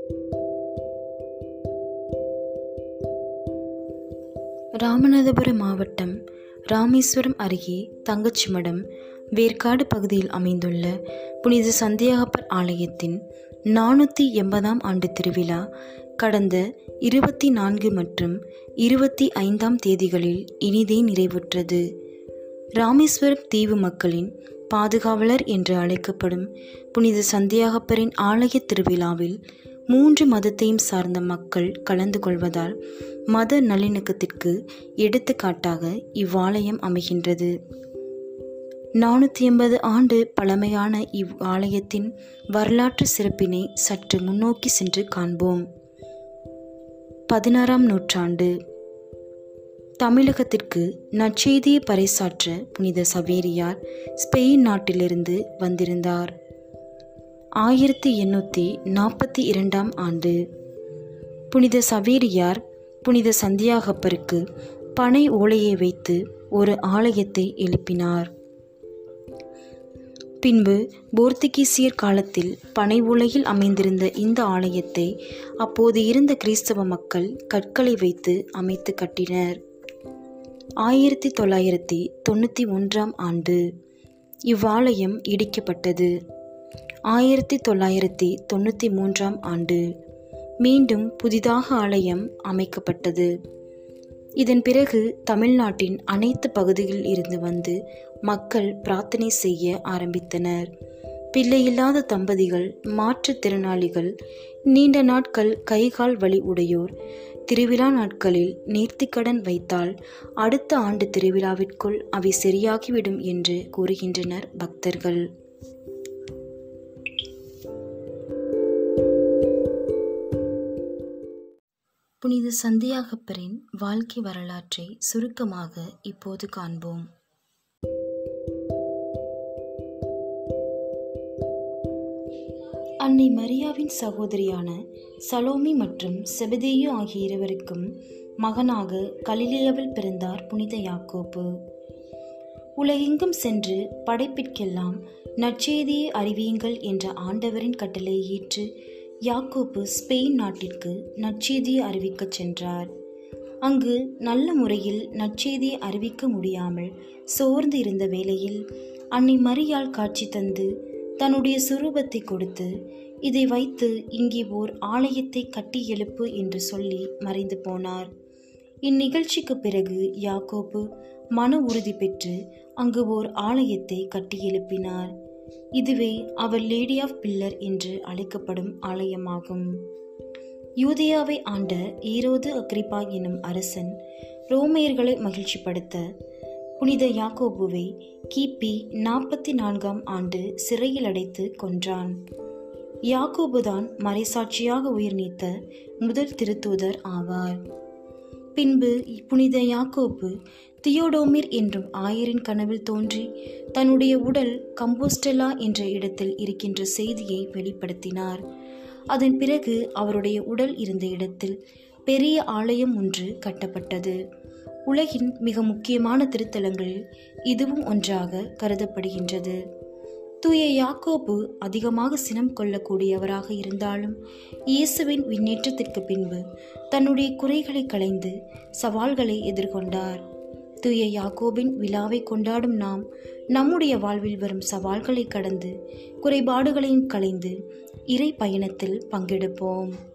ராமநாதபுரம் மாவட்டம் ராமேஸ்வரம் அருகே தங்கச்சிமடம் வேர்க்காடு பகுதியில் அமைந்துள்ள புனித சந்தியாகப்பர் ஆலயத்தின் நானூற்றி எண்பதாம் ஆண்டு திருவிழா கடந்த இருபத்தி நான்கு மற்றும் இருபத்தி ஐந்தாம் தேதிகளில் இனிதே நிறைவுற்றது ராமேஸ்வரம் தீவு மக்களின் பாதுகாவலர் என்று அழைக்கப்படும் புனித சந்தியாகப்பரின் ஆலய திருவிழாவில் மூன்று மதத்தையும் சார்ந்த மக்கள் கலந்து கொள்வதால் மத நல்லிணக்கத்திற்கு எடுத்துக்காட்டாக இவ்வாலயம் அமைகின்றது நானூற்றி எண்பது ஆண்டு பழமையான இவ் ஆலயத்தின் வரலாற்று சிறப்பினை சற்று முன்னோக்கி சென்று காண்போம் பதினாறாம் நூற்றாண்டு தமிழகத்திற்கு நற்செய்தியை பறைசாற்ற புனித சவேரியார் ஸ்பெயின் நாட்டிலிருந்து வந்திருந்தார் ஆயிரத்தி எண்ணூற்றி நாற்பத்தி இரண்டாம் ஆண்டு புனித சவேரியார் புனித சந்தியாகப்பருக்கு பனை ஓலையை வைத்து ஒரு ஆலயத்தை எழுப்பினார் பின்பு போர்த்துகீசியர் காலத்தில் பனை உலகில் அமைந்திருந்த இந்த ஆலயத்தை அப்போது இருந்த கிறிஸ்தவ மக்கள் கற்களை வைத்து அமைத்து கட்டினர் ஆயிரத்தி தொள்ளாயிரத்தி தொண்ணூற்றி ஒன்றாம் ஆண்டு இவ்வாலயம் இடிக்கப்பட்டது ஆயிரத்தி தொள்ளாயிரத்தி தொண்ணூற்றி மூன்றாம் ஆண்டு மீண்டும் புதிதாக ஆலயம் அமைக்கப்பட்டது இதன் பிறகு தமிழ்நாட்டின் அனைத்து பகுதிகளில் இருந்து வந்து மக்கள் பிரார்த்தனை செய்ய ஆரம்பித்தனர் பிள்ளையில்லாத தம்பதிகள் மாற்றுத்திறனாளிகள் நீண்ட நாட்கள் கைகால் வலி உடையோர் திருவிழா நாட்களில் நேர்த்திக்கடன் வைத்தால் அடுத்த ஆண்டு திருவிழாவிற்குள் அவை சரியாகிவிடும் என்று கூறுகின்றனர் பக்தர்கள் புனித சந்தியாகப்பரின் வாழ்க்கை வரலாற்றை சுருக்கமாக இப்போது காண்போம் அன்னை மரியாவின் சகோதரியான சலோமி மற்றும் செபதேயு ஆகிய இருவருக்கும் மகனாக கலிலேயாவில் பிறந்தார் புனித யாக்கோப்பு உலகெங்கும் சென்று படைப்பிற்கெல்லாம் நற்செய்தியை அறிவியுங்கள் என்ற ஆண்டவரின் கட்டளை ஏற்று யாக்கோப்பு ஸ்பெயின் நாட்டிற்கு நற்செய்தியை அறிவிக்கச் சென்றார் அங்கு நல்ல முறையில் நற்செய்தியை அறிவிக்க முடியாமல் சோர்ந்து இருந்த வேளையில் அன்னை மரியாள் காட்சி தந்து தன்னுடைய சுரூபத்தை கொடுத்து இதை வைத்து இங்கே ஓர் ஆலயத்தை கட்டி எழுப்பு என்று சொல்லி மறைந்து போனார் இந்நிகழ்ச்சிக்கு பிறகு யாக்கோபு மன உறுதி பெற்று அங்கு ஓர் ஆலயத்தை கட்டி எழுப்பினார் இதுவே அவர் லேடி ஆஃப் பில்லர் என்று அழைக்கப்படும் ஆலயமாகும் யூதியாவை ஆண்ட ஈரோது அக்ரிப்பா எனும் அரசன் ரோமையர்களை மகிழ்ச்சிப்படுத்த புனித யாக்கோபுவை கிபி நாற்பத்தி நான்காம் ஆண்டு சிறையில் அடைத்து கொன்றான் யாக்கோபுதான் மறைசாட்சியாக உயிர் நீத்த முதல் திருத்தூதர் ஆவார் பின்பு புனித யாக்கோப்பு தியோடோமிர் என்றும் ஆயரின் கனவில் தோன்றி தன்னுடைய உடல் கம்போஸ்டெலா என்ற இடத்தில் இருக்கின்ற செய்தியை வெளிப்படுத்தினார் அதன் பிறகு அவருடைய உடல் இருந்த இடத்தில் பெரிய ஆலயம் ஒன்று கட்டப்பட்டது உலகின் மிக முக்கியமான திருத்தலங்களில் இதுவும் ஒன்றாக கருதப்படுகின்றது தூய யாக்கோபு அதிகமாக சினம் கொள்ளக்கூடியவராக இருந்தாலும் இயேசுவின் விண்ணேற்றத்திற்கு பின்பு தன்னுடைய குறைகளை களைந்து சவால்களை எதிர்கொண்டார் தூய யாக்கோபின் விழாவை கொண்டாடும் நாம் நம்முடைய வாழ்வில் வரும் சவால்களை கடந்து குறைபாடுகளையும் களைந்து இறை பயணத்தில் பங்கெடுப்போம்